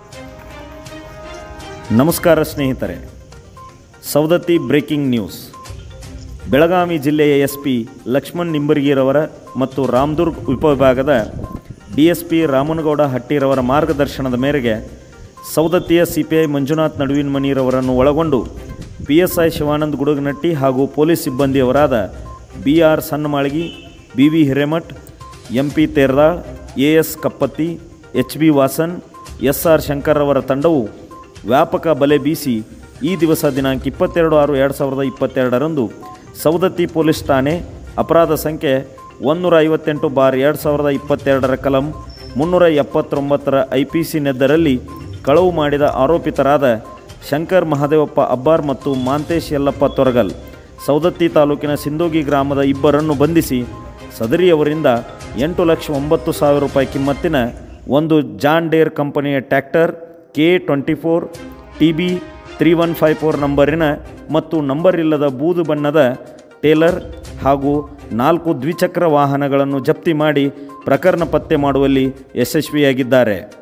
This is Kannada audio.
ನಮಸ್ಕಾರ ಸ್ನೇಹಿತರೆ ಸವದತ್ತಿ ಬ್ರೇಕಿಂಗ್ ನ್ಯೂಸ್ ಬೆಳಗಾವಿ ಜಿಲ್ಲೆಯ ಎಸ್ ಪಿ ಲಕ್ಷ್ಮಣ್ ನಿಂಬರ್ಗಿರವರ ಮತ್ತು ರಾಮದುರ್ಗ್ ಉಪವಿಭಾಗದ ಡಿ ಎಸ್ ಪಿ ರಾಮನಗೌಡ ಹಟ್ಟಿರವರ ಮಾರ್ಗದರ್ಶನದ ಮೇರೆಗೆ ಸವದತ್ತಿಯ ಸಿ ಪಿ ಐ ಮಂಜುನಾಥ್ ನಡುವಿನ ಮನಿರವರನ್ನು ಒಳಗೊಂಡು P S I Shivanand Gudaganatti ಹಾಗೂ ಪೊಲೀಸ್ ಸಿಬ್ಬಂದಿಯವರಾದ B R Sannamalgi B V Hiremath M P Terdal A S Kappatti H B Vasan S R Shankar ಅವರ ತಂಡವು ವ್ಯಾಪಕ ಬಲೆ ಬೀಸಿ ಈ ದಿವಸ ದಿನಾಂಕ ಇಪ್ಪತ್ತೆರಡು ಆರು ಎರಡು ಸಾವಿರದ ಇಪ್ಪತ್ತೆರಡರಂದು ಸವದತ್ತಿ ಪೊಲೀಸ್ ಠಾಣೆ ಅಪರಾಧ ಸಂಖ್ಯೆ ಒಂದೂರ ಐವತ್ತೆಂಟು ಬಾರ್ ಎರಡು ಸಾವಿರದ ಇಪ್ಪತ್ತೆರಡರ ಕಲಂ ಮುನ್ನೂರ ಎಪ್ಪತ್ತೊಂಬತ್ತರ ಐ ಪಿ ಸಿ ನೆದ್ದರಲ್ಲಿ ಕಳವು ಮಾಡಿದ ಆರೋಪಿತರಾದ ಶಂಕರ್ ಮಹದೇವಪ್ಪ ಅಬ್ಬಾರ್ ಮತ್ತು ಮಾಂತೇಶ್ ಯಲ್ಲಪ್ಪ ತೊರಗಲ್ ಸವದತ್ತಿ ತಾಲೂಕಿನ ಸಿಂದೋಗಿ ಗ್ರಾಮದ ಇಬ್ಬರನ್ನು ಬಂಧಿಸಿ ಸದರಿಯವರಿಂದ ಎಂಟು ಲಕ್ಷ ಒಂಬತ್ತು ಸಾವಿರ ರೂಪಾಯಿ ಕಿಮ್ಮತ್ತಿನ ಒಂದು ಜಾನ್ ಡೇರ್ ಕಂಪನಿಯ tractor K twenty four T B three one five four ನಂಬರಿನ ಮತ್ತು ನಂಬರ್ ಇಲ್ಲದ ಬೂದು ಬಣ್ಣದ ಟೇಲರ್ ಹಾಗೂ ನಾಲ್ಕು ದ್ವಿಚಕ್ರ ವಾಹನಗಳನ್ನು ಜಪ್ತಿ ಮಾಡಿ ಪ್ರಕರಣ ಪತ್ತೆ ಮಾಡುವಲ್ಲಿ ಯಶಸ್ವಿಯಾಗಿದ್ದಾರೆ